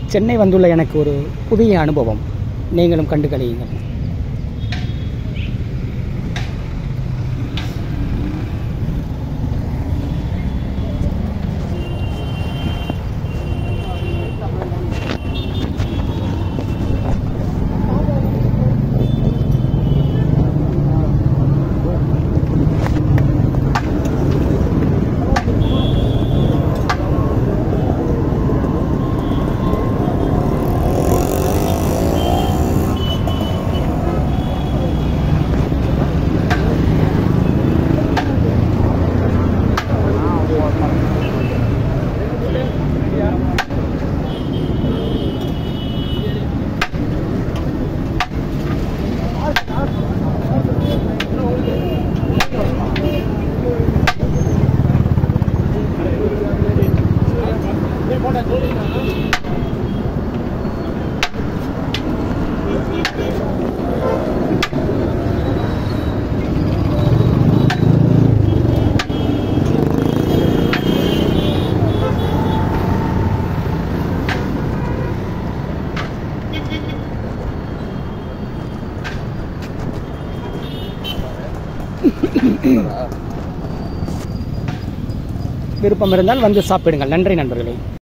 சென்னை வந்துள்ள எனக்கு ஒரு புதிய அனுபவம் நீங்களும் கண்டு கழியுங்கள் விருப்பம் இருந்தால் வந்து சாப்பிடுங்கள் நன்றி நண்பர்களே